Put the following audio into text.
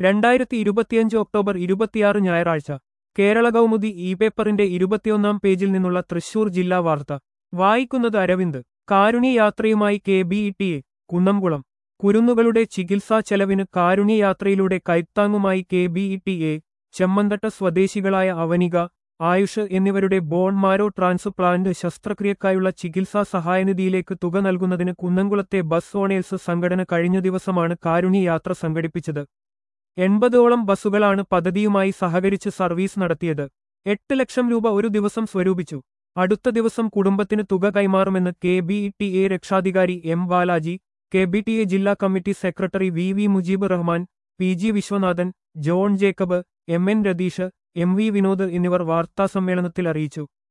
രണ്ടായിരത്തി ഇരുപത്തിയഞ്ച് ഒക്ടോബർ ഇരുപത്തിയാറ് ഞായറാഴ്ച കേരള കൗമുദി ഇ പേപ്പറിന്റെ ഇരുപത്തിയൊന്നാം പേജിൽ നിന്നുള്ള തൃശൂർ ജില്ലാ വാർത്ത വായിക്കുന്നത് അരവിന്ദ് കാരുണ്യയാത്രയുമായി K B E T A Kunnamkulam കുരുന്നുകളുടെ ചികിത്സാ ചെലവിന് കാരുണ്യയാത്രയിലൂടെ കൈത്താങ്ങുമായി K B E T A Chemmanthatta സ്വദേശികളായ അവനിക ആയുഷ് എന്നിവരുടെ ബോൺ മാരോ ട്രാൻസ്പ്ലാന്റ് ശസ്ത്രക്രിയക്കായുള്ള ചികിത്സാ സഹായനിധിയിലേക്ക് തുക നൽകുന്നതിന് കുന്നംകുളത്തെ ബസ് ഓണേഴ്സ് സംഘടന കഴിഞ്ഞ ദിവസമാണ് കാരുണ്യയാത്ര സംഘടിപ്പിച്ചത് എൺപതോളം ബസ്സുകളാണ് പദ്ധതിയുമായി സഹകരിച്ച് സർവീസ് നടത്തിയത് എട്ട് ലക്ഷം രൂപ ഒരു ദിവസം സ്വരൂപിച്ചു അടുത്ത ദിവസം കുടുംബത്തിന് തുക കൈമാറുമെന്ന് K B E T A രക്ഷാധികാരി M Balaji K B T A ജില്ലാ committee secretary V V Mujeeb Rahman P G Viswanathan John Jacob M N Ratheesh M V Vinod എന്നിവർ വാർത്താസമ്മേളനത്തിൽ അറിയിച്ചു